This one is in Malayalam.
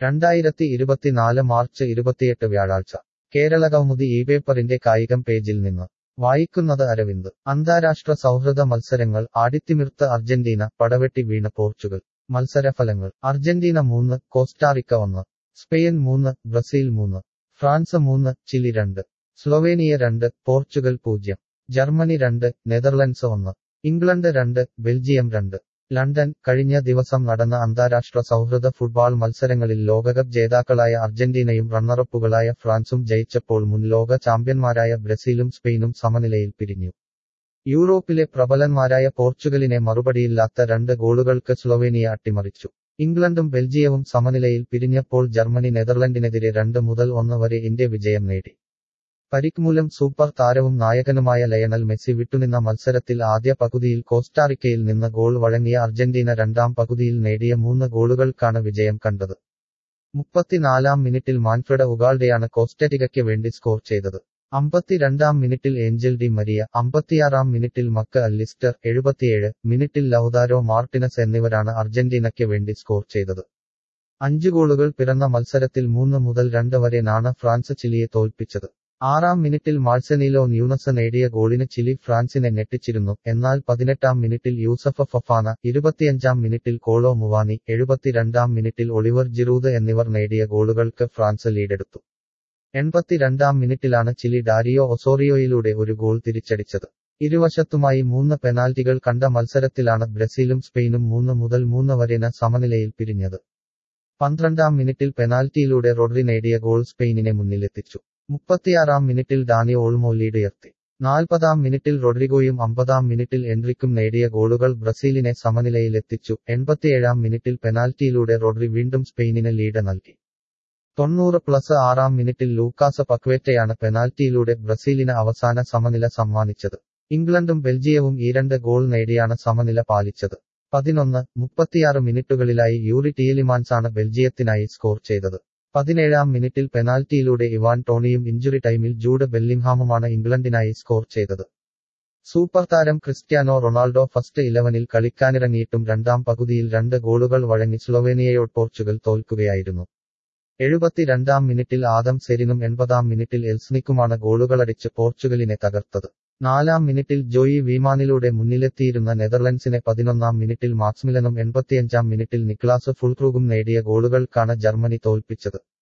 രണ്ടായിരത്തി ഇരുപത്തിനാല് മാർച്ച് ഇരുപത്തിയെട്ട് വ്യാഴാഴ്ച കേരള കൗമുദി ഈ പേപ്പറിന്റെ കായികം പേജിൽ നിന്ന് വായിക്കുന്നത് അരവിന്ദ് അന്താരാഷ്ട്ര സൗഹൃദ മത്സരങ്ങൾ ആടിത്തിമിർത്ത് അർജന്റീന പടവെട്ടി വീണ പോർച്ചുഗൽ മത്സരഫലങ്ങൾ അർജന്റീന മൂന്ന് കോസ്റ്റാറിക്ക ഒന്ന് സ്പെയിൻ മൂന്ന് ബ്രസീൽ മൂന്ന് ഫ്രാൻസ് മൂന്ന് ചിലി രണ്ട് സ്ലൊവേനിയ രണ്ട് പോർച്ചുഗൽ പൂജ്യം ജർമ്മനി രണ്ട് നെതർലൻഡ്സ് ഒന്ന് ഇംഗ്ലണ്ട് രണ്ട് ബെൽജിയം രണ്ട് ലണ്ടൻ കഴിഞ്ഞ ദിവസം നടന്ന അന്താരാഷ്ട്ര സൗഹൃദ ഫുട്ബോൾ മത്സരങ്ങളിൽ ലോകകപ്പ് ജേതാക്കളായ അർജന്റീനയും റണ്ണറപ്പുകളായ ഫ്രാൻസും ജയിച്ചപ്പോൾ മുൻ ലോക ചാമ്പ്യന്മാരായ ബ്രസീലും സ്പെയിനും സമനിലയിൽ പിരിഞ്ഞു യൂറോപ്പിലെ പ്രബലന്മാരായ പോർച്ചുഗലിനെ മറുപടിയില്ലാത്ത രണ്ട് ഗോളുകൾക്ക് സ്ലൊവേനിയ അട്ടിമറിച്ചു ഇംഗ്ലണ്ടും ബെൽജിയവും സമനിലയിൽ പിരിഞ്ഞപ്പോൾ ജർമ്മനി നെതർലൻഡിനെതിരെ രണ്ട് മുതൽ ഒന്ന് വരെ ഇന്ത്യ വിജയം നേടി പരിക്ക് മൂലം സൂപ്പർ താരവും നായകനുമായ ലയണൽ മെസ്സി വിട്ടുനിന്ന മത്സരത്തിൽ ആദ്യ പകുതിയിൽ കോസ്റ്റാറിക്കയിൽ നിന്ന് ഗോൾ വഴങ്ങിയ അർജന്റീന രണ്ടാം പകുതിയിൽ നേടിയ മൂന്ന് ഗോളുകൾക്കാണ് വിജയം കണ്ടത് മുപ്പത്തിനാലാം മിനിറ്റിൽ മാൻഫ്രെഡ ഉഗാൾഡെയാണ് കോസ്റ്ററ്റികയ്ക്ക് വേണ്ടി സ്കോർ ചെയ്തത് അമ്പത്തിരണ്ടാം മിനിറ്റിൽ ഏഞ്ചൽ ഡി മരിയ അമ്പത്തിയാറാം മിനിറ്റിൽ മക്ക അല്ലിസ്റ്റർ എഴുപത്തിയേഴ് മിനിറ്റിൽ ലൗദാരോ മാർട്ടിനസ് എന്നിവരാണ് അർജന്റീനയ്ക്ക് വേണ്ടി സ്കോർ ചെയ്തത് അഞ്ചു ഗോളുകൾ പിറന്ന മത്സരത്തിൽ മൂന്ന് മുതൽ രണ്ട് വരെ നാണ് ഫ്രാൻസ് ചിലിയെ തോൽപ്പിച്ചത് ആറാം മിനിറ്റിൽ മാർസനീലോ ന്യൂനസ് നേടിയ ഗോളിന് ചിലി ഫ്രാൻസിനെ ഞെട്ടിച്ചിരുന്നു എന്നാൽ പതിനെട്ടാം മിനിറ്റിൽ യൂസഫ ഫഫാന ഇരുപത്തിയഞ്ചാം മിനിറ്റിൽ കോളോ മുവാനി എഴുപത്തിരണ്ടാം മിനിറ്റിൽ ഒളിവർ ജിറൂദ് എന്നിവർ നേടിയ ഗോളുകൾക്ക് ഫ്രാൻസ് ലീഡെടുത്തു എൺപത്തിരണ്ടാം മിനിറ്റിലാണ് ചിലി ഡാരിയോ ഒസോറിയോയിലൂടെ ഒരു ഗോൾ തിരിച്ചടിച്ചത് ഇരുവശത്തുമായി മൂന്ന് പെനാൽറ്റികൾ കണ്ട മത്സരത്തിലാണ് ബ്രസീലും സ്പെയിനും മൂന്ന് മുതൽ മൂന്ന് വരെന സമനിലയിൽ പിരിഞ്ഞത് പന്ത്രണ്ടാം മിനിറ്റിൽ പെനാൽറ്റിയിലൂടെ റോഡ്രി നേടിയ ഗോൾ സ്പെയിനിനെ മുന്നിലെത്തിച്ചു മുപ്പത്തിയാറാം മിനിറ്റിൽ ഡാനി ഓൾമോ ലീഡുയർത്തി നാൽപ്പതാം മിനിറ്റിൽ റൊഡ്രിഗോയും അമ്പതാം മിനിറ്റിൽ എൻട്രിക്കും നേടിയ ഗോളുകൾ ബ്രസീലിനെ സമനിലയിലെത്തിച്ചു എൺപത്തിയേഴാം മിനിറ്റിൽ പെനാൽറ്റിയിലൂടെ റോഡ്രി വീണ്ടും സ്പെയിനിന് ലീഡ് നൽകി തൊണ്ണൂറ് പ്ലസ് ആറാം മിനിറ്റിൽ ലൂക്കാസ് പക്വേറ്റയാണ് പെനാൽറ്റിയിലൂടെ ബ്രസീലിന് അവസാന സമനില സമ്മാനിച്ചത് ഇംഗ്ലണ്ടും ബെൽജിയവും ഈ രണ്ട് ഗോൾ നേടിയാണ് സമനില പാലിച്ചത് പതിനൊന്ന് മുപ്പത്തിയാറ് മിനിറ്റുകളിലായി യൂറി ടിയലിമാൻസാണ് ബെൽജിയത്തിനായി സ്കോർ ചെയ്തത് പതിനേഴാം മിനിറ്റിൽ പെനാൽറ്റിയിലൂടെ ഇവാൻ ടോണിയും ഇഞ്ചുറി ടൈമിൽ ജൂഡ് ബെല്ലിംഹാമുമാണ് ഇംഗ്ലണ്ടിനായി സ്കോർ ചെയ്തത് സൂപ്പർ താരം ക്രിസ്ത്യാനോ റൊണാൾഡോ ഫസ്റ്റ് ഇലവനിൽ കളിക്കാനിറങ്ങിയിട്ടും രണ്ടാം പകുതിയിൽ രണ്ട് ഗോളുകൾ വഴങ്ങി സ്ലൊവേനിയയോട് പോർച്ചുഗൽ തോൽക്കുകയായിരുന്നു എഴുപത്തിരണ്ടാം മിനിറ്റിൽ ആദം സെരിനും എൺപതാം മിനിറ്റിൽ എൽസ്നിക്കുമാണ് ഗോളുകളടിച്ച് പോർച്ചുഗലിനെ തകർത്തത് നാലാം മിനിറ്റിൽ ജോയി വിമാനിലൂടെ മുന്നിലെത്തിയിരുന്ന നെതർലൻഡ്സിനെ പതിനൊന്നാം മിനിറ്റിൽ മാക്സ്മിലനും എൺപത്തിയഞ്ചാം മിനിറ്റിൽ നിക്ലാസ് ഫുൾക്രൂഗും നേടിയ ഗോളുകൾക്കാണ് ജർമ്മനി തോൽപ്പിച്ചത്